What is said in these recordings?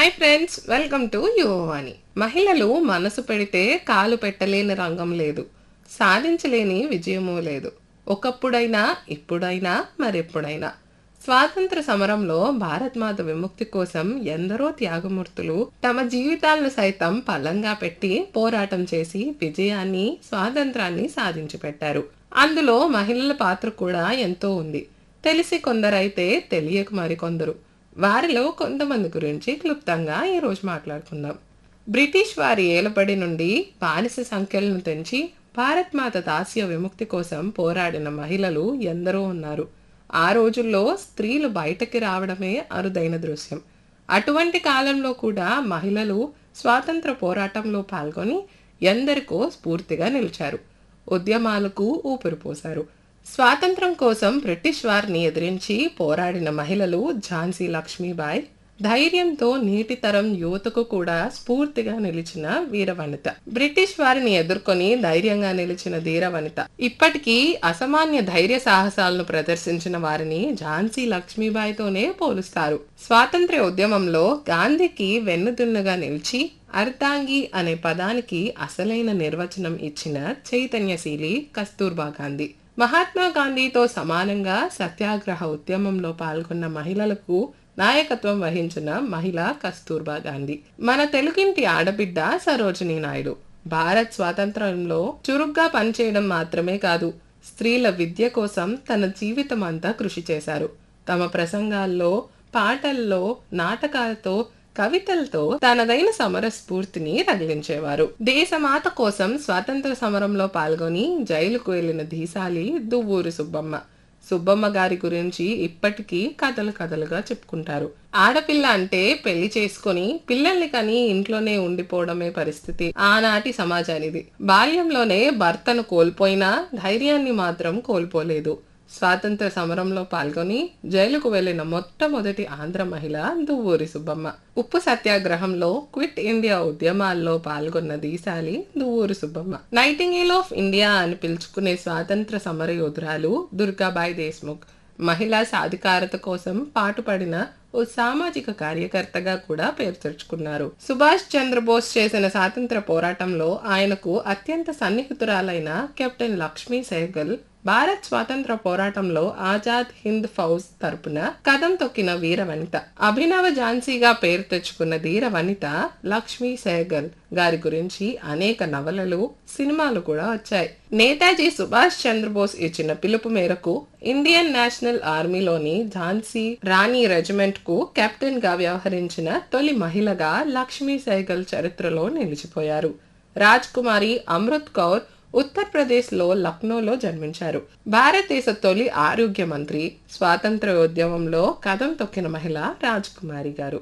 hi friends welcome to Yuvavani మహిళలు మనసు పెడితే కాలు పెట్టలేని రంగం లేదు సాధించలేని విజయము లేదు ఒకప్పుడైనా ఇప్పుడైనా మరెప్పుడైనా స్వాతంత్ర సమరంలో భారత్ మాత విముక్తి కోసం ఎందరో త్యాగమూర్తులు తమ జీవితాలను సైతం పల్లంగా పెట్టి పోరాటం చేసి విజయాన్ని స్వాతంత్రాన్ని సాధించి పెట్టారు అందులో మహిళల పాత్ర కూడా ఎంతో ఉంది తెలిసి కొందరైతే తెలియక మరికొందరు వారిలో కొంతమంది గురించి క్లుప్తంగా ఈరోజు మాట్లాడుకుందాం బ్రిటిష్ వారి ఏలబడి నుండి బానిస సంఖ్యలను తెంచి భారత్ మాత దాస్య విముక్తి కోసం పోరాడిన మహిళలు ఎందరో ఉన్నారు ఆ రోజుల్లో స్త్రీలు బయటకి రావడమే అరుదైన దృశ్యం అటువంటి కాలంలో కూడా మహిళలు స్వాతంత్ర పోరాటంలో పాల్గొని ఎందరికో స్ఫూర్తిగా నిలిచారు ఉద్యమాలకు ఊపిరిపోశారు స్వాతంత్రం కోసం బ్రిటిష్ వారిని ఎదిరించి పోరాడిన మహిళలు ఝాన్సీ లక్ష్మీబాయి ధైర్యంతో నీటి తరం యువతకు కూడా స్ఫూర్తిగా నిలిచిన వీరవనిత బ్రిటిష్ వారిని ఎదుర్కొని ధైర్యంగా నిలిచిన ధీరవనిత ఇప్పటికీ అసామాన్య ధైర్య సాహసాలను ప్రదర్శించిన వారిని ఝాన్సీ లక్ష్మీబాయితోనే పోలుస్తారు స్వాతంత్ర్య ఉద్యమంలో గాంధీకి వెన్నుదున్నుగా నిలిచి అర్ధాంగి అనే పదానికి అసలైన నిర్వచనం ఇచ్చిన చైతన్యశీలి కస్తూర్బా గాంధీ మహాత్మా గాంధీతో సమానంగా సత్యాగ్రహ ఉద్యమంలో పాల్గొన్న మహిళలకు నాయకత్వం వహించిన మహిళ కస్తూర్బా గాంధీ మన తెలుగింటి ఆడబిడ్డ సరోజినీ నాయుడు భారత్ స్వాతంత్రంలో చురుగ్గా పనిచేయడం మాత్రమే కాదు స్త్రీల విద్య కోసం తన జీవితం అంతా కృషి చేశారు తమ ప్రసంగాల్లో పాటల్లో నాటకాలతో కవితలతో తనదైన సమర స్ఫూర్తిని రగిలించేవారు దేశమాత కోసం స్వాతంత్ర సమరంలో పాల్గొని జైలుకు వెళ్లిన ధీశాలి దువ్వూరి సుబ్బమ్మ సుబ్బమ్మ గారి గురించి ఇప్పటికీ కథలు కథలుగా చెప్పుకుంటారు ఆడపిల్ల అంటే పెళ్లి చేసుకొని పిల్లల్ని కని ఇంట్లోనే ఉండిపోవడమే పరిస్థితి ఆనాటి సమాజానిది బాల్యంలోనే భర్తను కోల్పోయినా ధైర్యాన్ని మాత్రం కోల్పోలేదు స్వాతంత్ర సమరంలో పాల్గొని జైలుకు వెళ్లిన మొట్టమొదటి ఆంధ్ర మహిళ దువ్వూరి సుబ్బమ్మ ఉప్పు సత్యాగ్రహంలో క్విట్ ఇండియా ఉద్యమాల్లో పాల్గొన్న దీశాలి Duvvuri Subbamma nightingale of India అని పిలుచుకునే స్వాతంత్ర సమర యోధురాలు దుర్గాబాయి దేశ్ముఖ్ మహిళా సాధికారత కోసం పాటుపడిన ఓ సామాజిక కార్యకర్తగా కూడా పేరు తెచ్చుకున్నారు సుభాష్ చంద్రబోస్ చేసిన స్వాతంత్ర పోరాటంలో ఆయనకు అత్యంత సన్నిహితురాలైన కెప్టెన్ లక్ష్మీ సెహగల్ భారత్ స్వాతంత్ర పోరాటంలో ఆజాద్ హింద్ ఫౌజ్ తరపున కథం తొక్కిన వీర వనిత అభినవ ఝాన్సీగా పేరు తెచ్చుకున్న ధీర వనిత లక్ష్మీ సెహగల్ గారి గురించి అనేక నవలలు సినిమాలు కూడా వచ్చాయి నేతాజీ సుభాష్ చంద్రబోస్ ఇచ్చిన పిలుపు మేరకు ఇండియన్ నేషనల్ ఆర్మీలోని ఝాన్సీ రాణి రెజిమెంట్ కు కెప్టెన్ గా వ్యవహరించిన తొలి మహిళగా లక్ష్మీ సెహగల్ చరిత్రలో నిలిచిపోయారు రాజ్ కుమారి అమృత్ కౌర్ ఉత్తరప్రదేశ్లో లక్నోలో జన్మించారు భారతదేశ తొలి ఆరోగ్య మంత్రి స్వాతంత్ర ఉద్యమంలో కథం తొక్కిన మహిళ రాజ్కుమారి గారు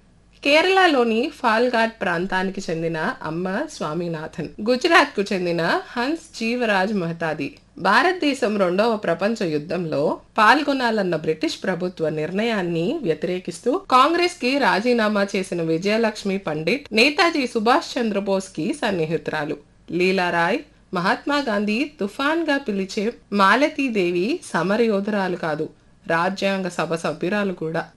కేరళలోని ఫాల్ఘాట్ ప్రాంతానికి చెందిన అమ్మ స్వామినాథన్ గుజరాత్ కు చెందిన హన్స్ జీవరాజ్ మహతాది భారతదేశం రెండవ ప్రపంచ యుద్ధంలో పాల్గొనాలన్న బ్రిటిష్ ప్రభుత్వ నిర్ణయాన్ని వ్యతిరేకిస్తూ కాంగ్రెస్ కి రాజీనామా చేసిన విజయలక్ష్మి పండిట్ నేతాజీ సుభాష్ చంద్రబోస్ కి సన్నిహితురాలు లీలారాయ్ మహాత్మా గాంధీ తుఫాన్ గా పిలిచే మాలతీదేవి సమరయోధురాలు కాదు రాజ్యాంగ సభ సభ్యురాలు కూడా